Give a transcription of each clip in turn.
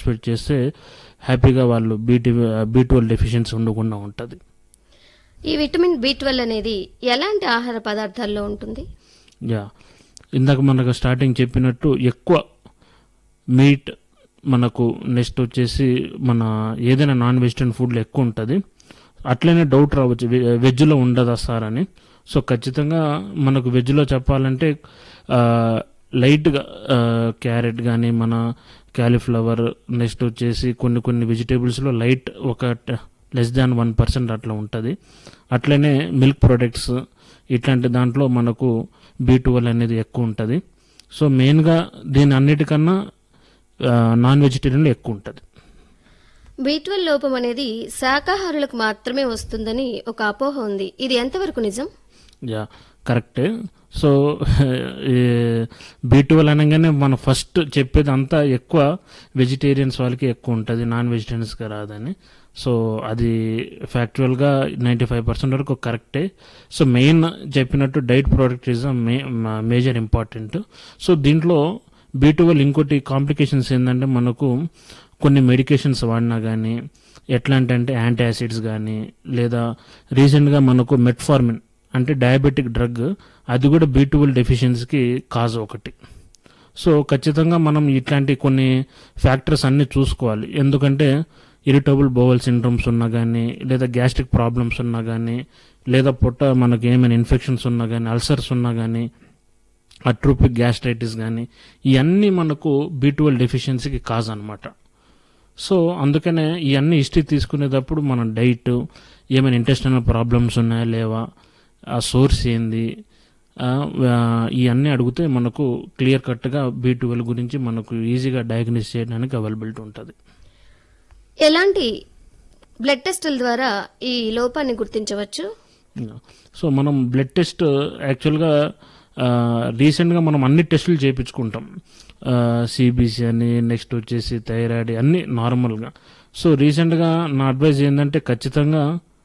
participate చేస్తే హ్యాపీగా వాళ్ళు బీటీ బీ ట్వెల్వ్ డెఫిషియన్సీ ఉండకుండా ఉంటుంది ఈ విటమిన్ బి ట్వెల్వ్ అనేది ఎలాంటి ఆహార పదార్థాల్లో ఉంటుంది యా ఇందాక మనకు స్టార్టింగ్ చెప్పినట్టు ఎక్కువ మీట్ మనకు నెక్స్ట్ వచ్చేసి మన ఏదైనా నాన్ వెజిటేరియన్ ఫుడ్లో ఎక్కువ ఉంటుంది అట్లనే డౌట్ రావచ్చు వె- వెజ్లో ఉండదా సార్ అని సో ఖచ్చితంగా మనకు వెజ్లో చెప్పాలంటే ఆ, లైట్గా ఆ, క్యారెట్ కానీ మన క్యాలీఫ్లవర్ నెక్స్ట్ వచ్చేసి కొన్ని కొన్ని వెజిటేబుల్స్లో లైట్ ఒక లెస్ దాన్ వన్ పర్సెంట్ అట్లా ఉంటుంది అట్లనే మిల్క్ ప్రొడక్ట్స్ ఇట్లాంటి దాంట్లో మనకు బీ ట్వెల్వ్ అనేది ఎక్కువ ఉంటుంది సో మెయిన్గా దీని అన్నిటికన్నా ఆ, నాన్ వెజిటేరియన్లో ఎక్కువ ఉంటుంది బి ట్వెల్వ్ లోపం అనేది శాకాహారులకు మాత్రమే వస్తుందని ఒక అపోహ ఉంది ఇది ఎంతవరకు నిజం యా కరెక్టే సో బీ ట్వెల్వ్ అనగానే మనం ఫస్ట్ చెప్పేది అంతా ఎక్కువ వెజిటేరియన్స్ వాళ్ళకి ఎక్కువ ఉంటుంది నాన్ వెజిటేరియన్స్కి రాదని సో అది ఫ్యాక్చువల్గా నైంటీ ఫైవ్ పర్సెంట్ వరకు కరెక్టే సో మెయిన్ చెప్పినట్టు diet product is may major important so దీంట్లో బీ ట్వెల్వ్ ఇంకోటి కాంప్లికేషన్స్ ఏంటంటే మనకు కొన్ని మెడికేషన్స్ వాడినా కానీ ఎట్లాంటి అంటే యాంటీ యాసిడ్స్ కానీ లేదా రీసెంట్గా మనకు మెట్ఫార్మిన్ అంటే డయాబెటిక్ డ్రగ్ అది కూడా బీ ట్వెల్వ్ డెఫిషియన్సీకి కాజ్ ఒకటి సో ఖచ్చితంగా మనం ఇట్లాంటి కొన్ని ఫ్యాక్టర్స్ అన్నీ చూసుకోవాలి ఎందుకంటే ఇరిటబుల్ బోవల్ సిండ్రోమ్స్ ఉన్నా కానీ లేదా గ్యాస్ట్రిక్ ప్రాబ్లమ్స్ ఉన్నా కానీ లేదా పొట్ట మనకి ఏమైనా ఇన్ఫెక్షన్స్ ఉన్నా కానీ అల్సర్స్ ఉన్నా కానీ అట్రోపిక్ గ్యాస్ట్రైటిస్ కానీ ఇవన్నీ మనకు బీ ట్వెల్వ్ డెఫిషియన్సీకి కాజ్ అనమాట సో అందుకనే ఇవన్నీ హిస్టరీ తీసుకునేటప్పుడు మన డైట్ ఏమైనా ఇంటెస్టినల్ ప్రాబ్లమ్స్ ఉన్నాయా లేవా ఆ సోర్స్ ఏంది ఆ, ఆ, ఇవన్నీ అడిగితే మనకు క్లియర్ కట్గా బీ ట్వెల్వ్ గురించి మనకు ఈజీగా డయాగ్నోస్ చేయడానికి అవైలబిలిటీ ఉంటుంది ఎలాంటి బ్లడ్ టెస్టుల ద్వారా ఈ లోపాన్ని గుర్తించవచ్చు సో మనం బ్లడ్ టెస్ట్ యాక్చువల్గా రీసెంట్గా మనం అన్ని టెస్టులు చేయించుకుంటాం సిబిసి అని నెక్స్ట్ వచ్చేసి థైరాయిడ్ అన్నీ నార్మల్గా సో రీసెంట్గా నా అడ్వైజ్ ఏంటంటే ఖచ్చితంగా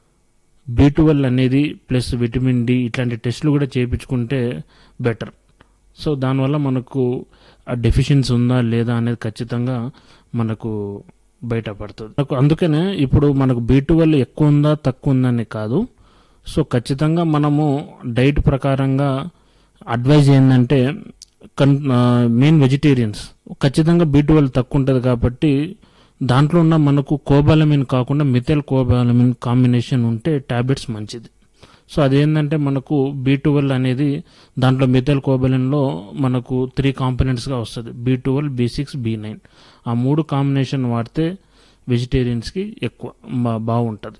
బీ ట్వెల్వ్ అనేది ప్లస్ విటమిన్ డి ఇట్లాంటి టెస్టులు కూడా చేయించుకుంటే బెటర్ సో దానివల్ల మనకు ఆ డెఫిషియన్సీ ఉందా లేదా అనేది ఖచ్చితంగా మనకు బయటపడుతుంది నాకు అందుకనే ఇప్పుడు మనకు బీ ట్వెల్వ్ ఎక్కువ ఉందా తక్కువ ఉందా అని కాదు సో ఖచ్చితంగా మనము డైట్ ప్రకారంగా అడ్వైజ్ ఏంటంటే కన్ మెయిన్ వెజిటేరియన్స్ ఖచ్చితంగా బీ ట్వెల్వ్ తక్కువ ఉంటుంది కాబట్టి దాంట్లో ఉన్న మనకు కోబాలమిన్ కాకుండా మిథైల్ కోబాలమిన్ కాంబినేషన్ ఉంటే టాబ్లెట్స్ మంచిది సో అదేంటంటే మనకు బీ ట్వెల్వ్ అనేది దాంట్లో మిథైల్ కోబాలిన్లో మనకు త్రీ కాంపోనెంట్స్గా వస్తుంది B twelve B six B nine ఆ మూడు కాంబినేషన్ వాడితే వెజిటేరియన్స్కి ఎక్కువ బా- బాగుంటుంది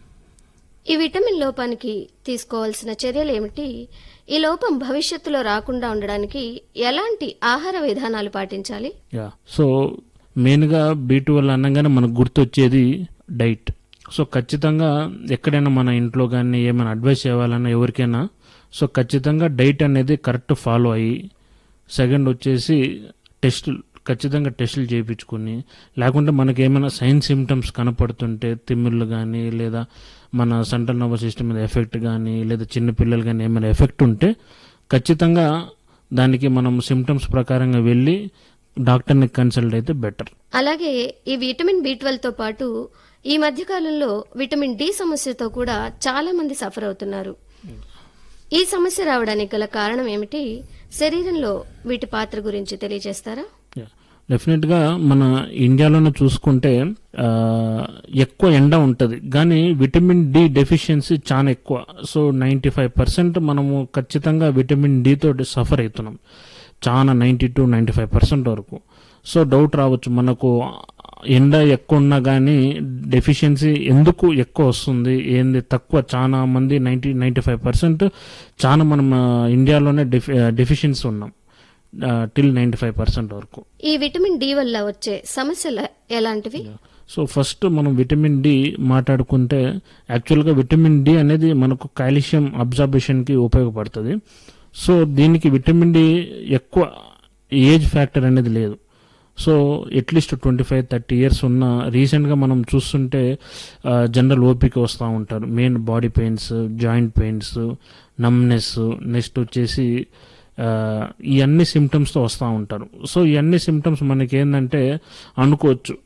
ఈ విటమిన్ లోపానికి తీసుకోవాల్సిన చర్యలు ఏమిటి ఈ లోపం భవిష్యత్తులో రాకుండా ఉండడానికి ఎలాంటి ఆహార విధానాలు పాటించాలి యా సో మెయిన్గా బీ ట్వెల్వ్ అనగానే మనకు గుర్తొచ్చేది డైట్ సో ఖచ్చితంగా ఎక్కడైనా మన ఇంట్లో కానీ ఏమైనా అడ్వైస్ చేయాలన్నా ఎవరికైనా సో ఖచ్చితంగా డైట్ అనేది కరెక్ట్ ఫాలో అయ్యి సెకండ్ వచ్చేసి టెస్టులు ఖచ్చితంగా టెస్టులు చేయించుకుని లేకుంటే మనకి ఏమైనా సైన్ సిమ్టమ్స్ కనపడుతుంటే తిమ్మిళ్ళు కానీ లేదా మన సెంట్రల్ నర్వస్ సిస్టమ్ మీద ఎఫెక్ట్ కానీ లేదా చిన్నపిల్లలు కానీ ఏమైనా ఎఫెక్ట్ ఉంటే ఖచ్చితంగా దానికి మనం సిమ్టమ్స్ ప్రకారంగా వెళ్ళి డాక్టర్ని కన్సల్ట్ అయితే బెటర్ అలాగే ఈ విటమిన్ బి తో పాటు ఈ మధ్య కాలంలో విటమిన్ డి సమస్యతో కూడా చాలా మంది సఫర్ అవుతున్నారు ఈ సమస్య రావడానికి గల కారణం ఏమిటి శరీరంలో వీటి పాత్ర గురించి తెలియజేస్తారా డెఫినెట్గా మన ఇండియాలోనే చూసుకుంటే ఆ, ఎక్కువ ఎండ ఉంటుంది కానీ విటమిన్ డి డెఫిషియన్సీ చాలా ఎక్కువ సో నైంటీ ఫైవ్ పర్సెంట్ మనము ఖచ్చితంగా విటమిన్ డితో సఫర్ అవుతున్నాం చాలా ninety to ninety five percent వరకు సో డౌట్ రావచ్చు మనకు ఎండ ఎక్కువ ఉన్నా కానీ డెఫిషియన్సీ ఎందుకు ఎక్కువ వస్తుంది ఏంది తక్కువ చాలా మంది నైంటీ నైంటీ ఫైవ్ పర్సెంట్ చాలా మనం ఆ, ఇండియాలోనే డెఫి డెఫిషియన్సీ ఉన్నాం టిల్ నైంటీ ఫైవ్ పర్సెంట్ వరకు ఈ విటమిన్ డి వల్ల వచ్చే సమస్యలు ఎలాంటివి సో ఫస్ట్ మనం విటమిన్ డి మాట్లాడుకుంటే యాక్చువల్గా విటమిన్ డి అనేది మనకు కాల్షియం అబ్జార్బేషన్కి ఉపయోగపడుతుంది సో దీనికి విటమిన్ డి ఎక్కువ ఏజ్ ఫ్యాక్టర్ అనేది లేదు so at least twenty five thirty years ఉన్న రీసెంట్గా మనం చూస్తుంటే జనరల్ ఓపిక వస్తూ ఉంటారు main body pains joint pains numbness next వచ్చేసి ఆ, ఈ అన్ని సిమ్టమ్స్తో వస్తూ ఉంటారు సో ఈ అన్ని సిమ్టమ్స్ మనకి ఏంటంటే అనుకోవచ్చు